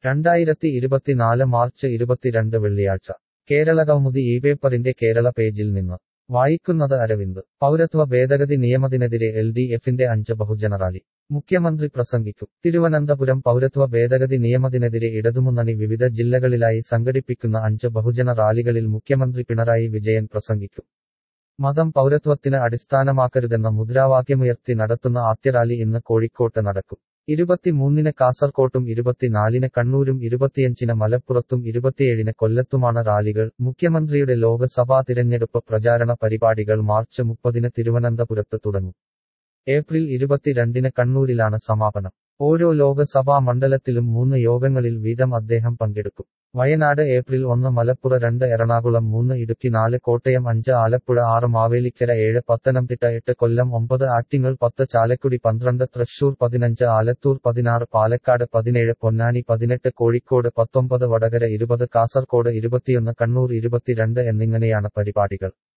രണ്ടായിരത്തി ഇരുപത്തിനാല് മാർച്ച് ഇരുപത്തിരണ്ട് വെള്ളിയാഴ്ച കേരള കൗമുദി ഈ പേപ്പറിന്റെ കേരള പേജിൽ നിന്ന് വായിക്കുന്നത് അരവിന്ദ് പൗരത്വ ഭേദഗതി നിയമത്തിനെതിരെ എൽ ഡി എഫിന്റെ അഞ്ച് ബഹുജന റാലി മുഖ്യമന്ത്രി പ്രസംഗിക്കും തിരുവനന്തപുരം പൗരത്വ ഭേദഗതി നിയമത്തിനെതിരെ ഇടതുമുന്നണി വിവിധ ജില്ലകളിലായി സംഘടിപ്പിക്കുന്ന അഞ്ച് ബഹുജന റാലികളിൽ മുഖ്യമന്ത്രി പിണറായി വിജയൻ പ്രസംഗിക്കും മതം പൗരത്വത്തിന് അടിസ്ഥാനമാക്കരുതെന്ന മുദ്രാവാക്യമുയർത്തി നടത്തുന്ന ആദ്യ റാലി ഇന്ന് കോഴിക്കോട്ട് നടക്കും ഇരുപത്തിമൂന്നിന് കാസർകോട്ടും ഇരുപത്തിനാലിന് കണ്ണൂരും ഇരുപത്തിയഞ്ചിന് മലപ്പുറത്തും ഇരുപത്തിയേഴിന് കൊല്ലത്തുമാണ് റാലികൾ മുഖ്യമന്ത്രിയുടെ ലോക്സഭാ തിരഞ്ഞെടുപ്പ് പ്രചാരണ പരിപാടികൾ മാർച്ച് മുപ്പതിന് തിരുവനന്തപുരത്ത് തുടങ്ങും ഏപ്രിൽ ഇരുപത്തിരണ്ടിന് കണ്ണൂരിലാണ് സമാപനം ഓരോ ലോക്സഭാ മണ്ഡലത്തിലും മൂന്ന് യോഗങ്ങളിൽ വീതം അദ്ദേഹം പങ്കെടുക്കും വയനാട് ഏപ്രിൽ ഒന്ന് മലപ്പുറ രണ്ട് എറണാകുളം മൂന്ന് ഇടുക്കി നാല് കോട്ടയം അഞ്ച് ആലപ്പുഴ ആറ് മാവേലിക്കര ഏഴ് പത്തനംതിട്ട എട്ട് കൊല്ലം ഒമ്പത് ആറ്റിങ്ങൽ പത്ത് ചാലക്കുടി പന്ത്രണ്ട് തൃശൂർ പതിനഞ്ച് ആലത്തൂർ പതിനാറ് പാലക്കാട് പതിനേഴ് പൊന്നാനി പതിനെട്ട് കോഴിക്കോട് പത്തൊമ്പത് വടകര ഇരുപത് കാസർകോട് ഇരുപത്തിയൊന്ന് കണ്ണൂർ ഇരുപത്തിരണ്ട് എന്നിങ്ങനെയാണ് പരിപാടികൾ